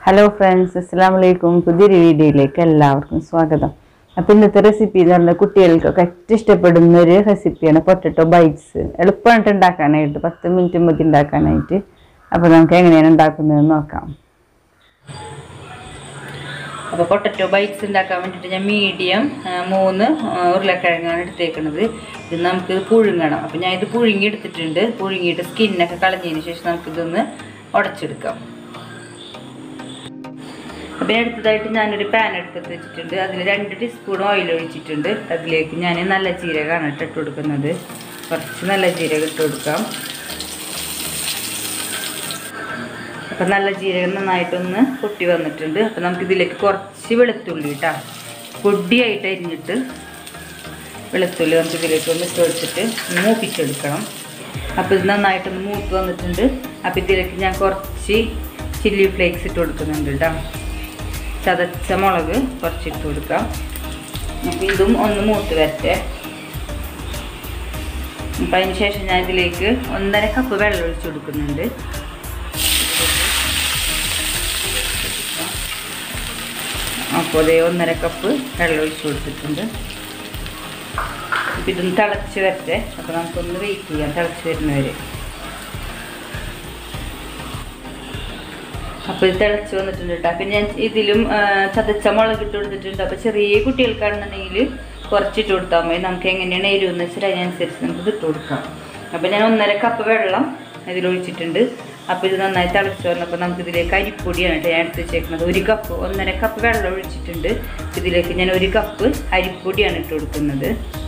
hello friends അസ്സാം വലൈക്കും പുതിയൊരു വീഡിയോയിലേക്ക് എല്ലാവർക്കും സ്വാഗതം അപ്പം ഇന്നത്തെ റെസിപ്പി എന്ന് പറഞ്ഞാൽ കുട്ടികൾക്കൊക്കെ ഏറ്റവും ഇഷ്ടപ്പെടുന്ന ഒരു റെസിപ്പിയാണ് പൊട്ടറ്റോ ബൈറ്റ്സ് എളുപ്പമായിട്ട് ഉണ്ടാക്കാനായിട്ട് പത്ത് മിനിറ്റ് മതി ഉണ്ടാക്കാനായിട്ട് അപ്പോൾ നമുക്ക് എങ്ങനെയാണ് ഉണ്ടാക്കുന്നതെന്ന് നോക്കാം അപ്പോൾ പൊട്ടറ്റോ ബൈറ്റ്സ് ഉണ്ടാക്കാൻ വേണ്ടിയിട്ട് ഞാൻ മീഡിയം മൂന്ന് ആ, ഉരുളക്കിഴങ്ങാണ് എടുത്തേക്കുന്നത് ഇത് നമുക്ക് പുഴുങ്ങണം അപ്പോൾ ഞാൻ ഇത് പുഴുങ്ങി എടുത്തിട്ടുണ്ട് പുഴുങ്ങിയിട്ട് സ്കിന്നൊക്കെ കളഞ്ഞതിന് ശേഷം നമുക്കിതൊന്ന് ഉടച്ചെടുക്കാം അപ്പോൾ അടുത്തതായിട്ട് ഞാനൊരു പാൻ എടുത്ത് വെച്ചിട്ടുണ്ട് അതിൽ രണ്ട് ടീസ്പൂൺ ഓയിൽ ഒഴിച്ചിട്ടുണ്ട് അതിലേക്ക് ഞാൻ നല്ല ജീരകമാണ് ഇട്ട് ഇട്ട് കൊടുക്കുന്നത് കുറച്ച് നല്ല ജീരകം ഇട്ട് കൊടുക്കാം അപ്പം നല്ല ജീരകം നന്നായിട്ടൊന്ന് പൊട്ടി വന്നിട്ടുണ്ട് അപ്പം നമുക്കിതിലേക്ക് കുറച്ച് വെളുത്തുള്ളി ഇട്ടാ പൊടിയായിട്ട് അരിഞ്ഞിട്ട് വെളുത്തുള്ളി നമുക്ക് ഇതിലേക്ക് ഒന്ന് ഇട്ട് കൊടുത്തിട്ട് ഒന്ന് മൂപ്പിച്ചെടുക്കണം അപ്പോൾ ഇത് നന്നായിട്ടൊന്ന് മൂത്ത് വന്നിട്ടുണ്ട് അപ്പോൾ ഇതിലേക്ക് ഞാൻ കുറച്ച് ചില്ലി ഫ്ലേക്സ് ഇട്ട് കൊടുക്കുന്നുണ്ട് കേട്ടോ ചതച്ച മുളക് കുറച്ചിട്ട് കൊടുക്കാം അപ്പോൾ ഇതും ഒന്ന് മൂത്ത് വരട്ടെ അപ്പം അതിന് ശേഷം ഞാൻ ഇതിലേക്ക് ഒന്നര കപ്പ് വെള്ളം ഒഴിച്ച് കൊടുക്കുന്നുണ്ട് അപ്പോൾ അതേ ഒന്നര കപ്പ് വെള്ളം ഒഴിച്ച് കൊടുത്തിട്ടുണ്ട് അപ്പം ഇതൊന്ന് തിളച്ച് വരട്ടെ അപ്പോൾ നമുക്കൊന്ന് വെയിറ്റ് ചെയ്യാം തിളച്ച് വരുന്നവരെ അപ്പോൾ ഇത് തിളച്ച് വന്നിട്ടുണ്ട് കേട്ടോ പിന്നെ ഞാൻ ഇതിലും ആ, ചതച്ച മുളക് ഇട്ട് കൊടുത്തിട്ടുണ്ട് അപ്പോൾ ചെറിയ കുട്ടികൾക്കാണെന്നുണ്ടെങ്കിൽ കുറച്ചിട്ട് കൊടുത്താൽ മതി നമുക്ക് എങ്ങനെയാണ് എരിവെന്ന് വെച്ചാൽ അതിനനുസരിച്ച് നമുക്ക് ഇട്ട് കൊടുക്കാം അപ്പോൾ ഞാൻ ഒന്നര കപ്പ് വെള്ളം ഇതിലൊഴിച്ചിട്ടുണ്ട് അപ്പോൾ ഇത് നന്നായി തിളച്ച് വന്നപ്പോൾ നമുക്ക് ഇതിലേക്ക് അരിപ്പൊടിയാണ് കേട്ടോ ഞാൻ എടുത്ത് വെച്ചേക്കുന്നത് ഒരു കപ്പ് ഒന്നര കപ്പ് വെള്ളം ഒഴിച്ചിട്ടുണ്ട് ഇതിലേക്ക് ഞാൻ ഒരു കപ്പ് അരിപ്പൊടിയാണ് ഇട്ട് കൊടുക്കുന്നത്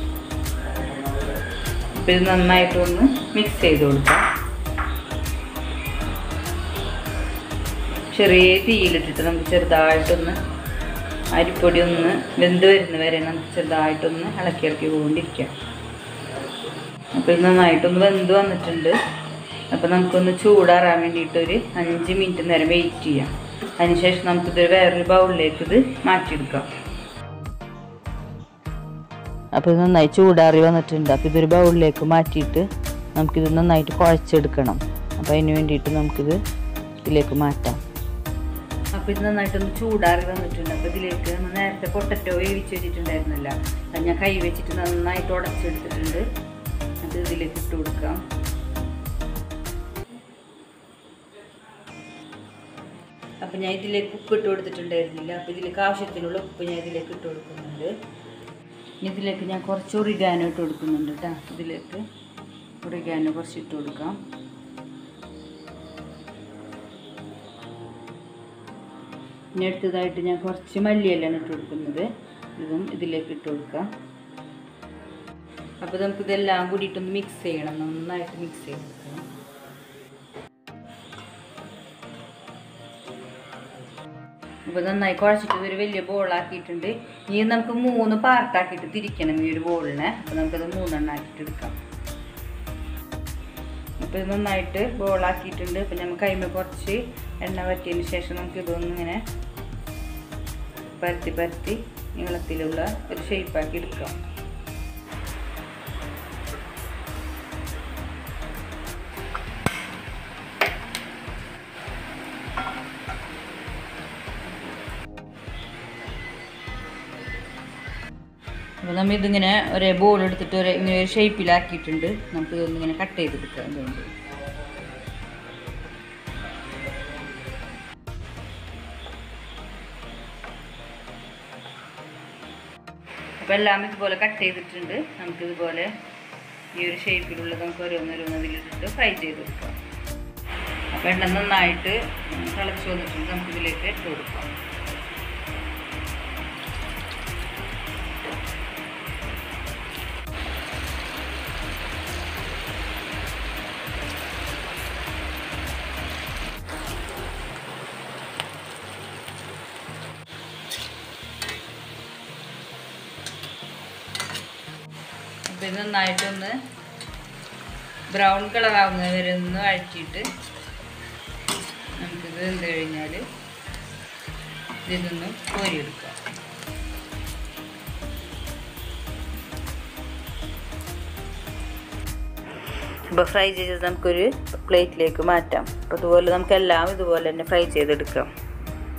അപ്പോൾ ഇത് നന്നായിട്ടൊന്ന് മിക്സ് ചെയ്ത് കൊടുക്കാം ചെറിയ തീയിലിട്ടിട്ട് നമുക്ക് ചെറുതായിട്ടൊന്ന് അരിപ്പൊടി ഒന്ന് വെന്ത് വരുന്ന വരെ നമുക്ക് ചെറുതായിട്ടൊന്ന് ഇളക്കി ഇളക്കി കൊണ്ടിരിക്കാം അപ്പോൾ ഇത് നന്നായിട്ടൊന്ന് വെന്ത് വന്നിട്ടുണ്ട് അപ്പോൾ നമുക്കൊന്ന് ചൂടാറാൻ വേണ്ടിയിട്ട് ഒരു അഞ്ച് മിനിറ്റ് നേരം വെയിറ്റ് ചെയ്യാം അതിനുശേഷം നമുക്കിത് വേറൊരു ബൗളിലേക്ക് ഇത് മാറ്റിയെടുക്കാം അപ്പോൾ ഇത് നന്നായി ചൂടാറി വന്നിട്ടുണ്ട് അപ്പോൾ ഇതൊരു ബൗളിലേക്ക് മാറ്റിയിട്ട് നമുക്കിത് നന്നായിട്ട് കുഴച്ചെടുക്കണം അപ്പോൾ അതിന് വേണ്ടിയിട്ട് നമുക്കിത് ഇതിലേക്ക് മാറ്റാം അപ്പോൾ ഇത് നന്നായിട്ടൊന്ന് ചൂടാറി വന്നിട്ടുണ്ട് അപ്പോൾ ഇതിലേക്ക് നമ്മൾ നേരത്തെ പൊട്ടറ്റോ വേവിച്ച് വെച്ചിട്ടുണ്ടായിരുന്നല്ലോ അത് ഞാൻ കൈ വെച്ചിട്ട് നന്നായിട്ട് ഉടച്ചെടുത്തിട്ടുണ്ട് അത് ഇതിലേക്ക് ഇട്ട് കൊടുക്കാം അപ്പം ഞാൻ ഇതിലേക്ക് ഉപ്പ് ഇട്ട് കൊടുത്തിട്ടുണ്ടായിരുന്നില്ല അപ്പോൾ ഇതിലേക്ക് ആവശ്യത്തിനുള്ള ഉപ്പ് ഞാൻ ഇതിലേക്ക് ഇട്ട് കൊടുക്കുന്നുണ്ട് ഇനി ഇതിലേക്ക് ഞാൻ കുറച്ച് ഉറിഗാനോ ഇട്ട് കൊടുക്കുന്നുണ്ട് കേട്ടോ ഇതിലേക്ക് ഉറിഗാനോ കുറച്ച് ഇട്ട് കൊടുക്കാം പിന്നെ അടുത്തതായിട്ട് ഞാൻ കുറച്ച് മല്ലിയെല്ലാം ഇട്ട് കൊടുക്കുന്നത് ഇതും ഇതിലേക്ക് ഇട്ട് കൊടുക്കാം അപ്പോൾ നമുക്ക് ഇതെല്ലാം കൂടിയിട്ടൊന്ന് മിക്സ് ചെയ്യണം നന്നായിട്ട് മിക്സ് ചെയ്തെടുക്കണം അപ്പോൾ നന്നായി കുഴച്ചിട്ട് ഇതൊരു വലിയ ബോളാക്കിയിട്ടുണ്ട് ഇനി നമുക്ക് മൂന്ന് പാർട്ടാക്കിയിട്ട് തിരിക്കണം ഈ ഒരു ബോളിനെ അപ്പോൾ നമുക്കത് മൂന്നെണ്ണം ആക്കിയിട്ട് എടുക്കാം അപ്പോൾ ഇത് നന്നായിട്ട് ബോളാക്കിയിട്ടുണ്ട് അപ്പം നമുക്ക് കൈമ കുറച്ച് എണ്ണ വറ്റിയതിന് ശേഷം നമുക്ക് ഇതൊന്നും ഇങ്ങനെ പരത്തി പരത്തി നീളത്തിലുള്ള ഒരു ഷേപ്പാക്കി എടുക്കാം അപ്പോൾ നമ്മൾ ഇതിങ്ങനെ ഒരേ ബോൾ എടുത്തിട്ട് ഒരു ഇങ്ങനെ ഒരു ഷേപ്പിലാക്കിയിട്ടുണ്ട് നമുക്ക് ഇതൊന്നിങ്ങനെ കട്ട് ചെയ്തെടുക്കാം അതുകൊണ്ട് അപ്പോൾ എല്ലാം ഇതുപോലെ കട്ട് ചെയ്തിട്ടുണ്ട് നമുക്കിതുപോലെ ഈ ഒരു ഷേപ്പിലുള്ളത് നമുക്ക് ഓരോന്നോരോന്ന് അതിലിട്ടിട്ട് ഫ്രൈ ചെയ്തെടുക്കാം അപ്പോൾ എണ്ണ നന്നായിട്ട് തിളച്ച് വന്നിട്ടുണ്ട് നമുക്കിതിലേക്ക് ഇട്ട് കൊടുക്കാം അപ്പോൾ ഇത് നന്നായിട്ടൊന്ന് ബ്രൗൺ കളർ ആവുന്നത് വരെ ഒന്ന് അഴിച്ചിട്ട് നമുക്കിത് എന്ത് കഴിഞ്ഞാൽ ഇതിൽ നിന്നും കോരിയെടുക്കാം ഇപ്പോൾ ഫ്രൈ ചെയ്തത് നമുക്കൊരു പ്ലേറ്റിലേക്ക് മാറ്റാം അപ്പോൾ അതുപോലെ നമുക്കെല്ലാം ഇതുപോലെ തന്നെ ഫ്രൈ ചെയ്തെടുക്കാം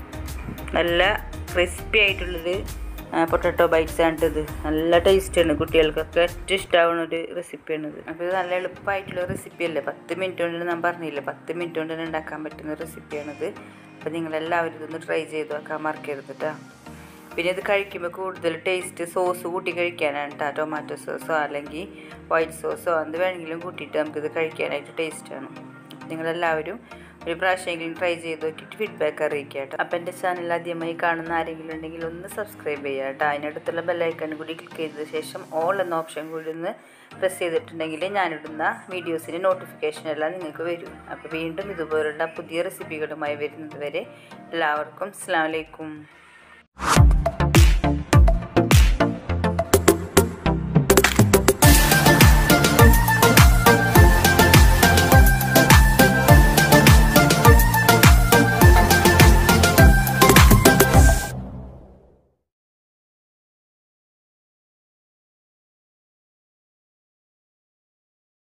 നല്ല ക്രിസ്പി ആയിട്ടുള്ളൊരു പൊട്ടറ്റോ ബൈറ്റ്സ് ആണ് ഇത് നല്ല ടേസ്റ്റാണ് കുട്ടികൾക്കൊക്കെ ഏറ്റവും ഇഷ്ടമാവുന്ന ഒരു റെസിപ്പിയാണിത് അപ്പോൾ ഇത് നല്ല എളുപ്പമായിട്ടുള്ള റെസിപ്പി അല്ലേ പത്ത് മിനിറ്റ് കൊണ്ട് ഞാൻ പറഞ്ഞില്ല പത്ത് മിനിറ്റ് കൊണ്ട് തന്നെ ഉണ്ടാക്കാൻ പറ്റുന്ന റെസിപ്പിയാണിത് അപ്പോൾ നിങ്ങളെല്ലാവരും ഇതൊന്ന് ട്രൈ ചെയ്ത് നോക്കാൻ മറക്കരുത് കേട്ടോ പിന്നെ ഇത് കഴിക്കുമ്പോൾ കൂടുതൽ ടേസ്റ്റ് സോസ് കൂട്ടി കഴിക്കാനാണ് കേട്ടോ ടൊമാറ്റോ സോസോ അല്ലെങ്കിൽ വൈറ്റ് സോസോ എന്ത് വേണമെങ്കിലും കൂട്ടിയിട്ട് നമുക്കിത് കഴിക്കാനായിട്ട് ടേസ്റ്റാണ് നിങ്ങളെല്ലാവരും ഒരു പ്രാവശ്യമെങ്കിലും ട്രൈ ചെയ്ത് നോക്കിയിട്ട് ഫീഡ്ബാക്ക് അറിയിക്കുക കേട്ടോ അപ്പം എൻ്റെ ചാനൽ ആദ്യമായി കാണുന്ന ആരെങ്കിലും ഉണ്ടെങ്കിൽ ഒന്ന് സബ്സ്ക്രൈബ് ചെയ്യുക കേട്ടോ അതിനടുത്തുള്ള ബെല്ലൈക്കൺ കൂടി ക്ലിക്ക് ചെയ്ത ശേഷം ഓൾ എന്ന ഓപ്ഷൻ കൂടി ഒന്ന് പ്രസ് ചെയ്തിട്ടുണ്ടെങ്കിൽ ഞാനിടുന്ന വീഡിയോസിൻ്റെ നോട്ടിഫിക്കേഷൻ എല്ലാം നിങ്ങൾക്ക് വരും അപ്പോൾ വീണ്ടും ഇതുപോലുള്ള പുതിയ റെസിപ്പികളുമായി വരുന്നത് വരെ എല്ലാവർക്കും അസ്സാം വലൈക്കും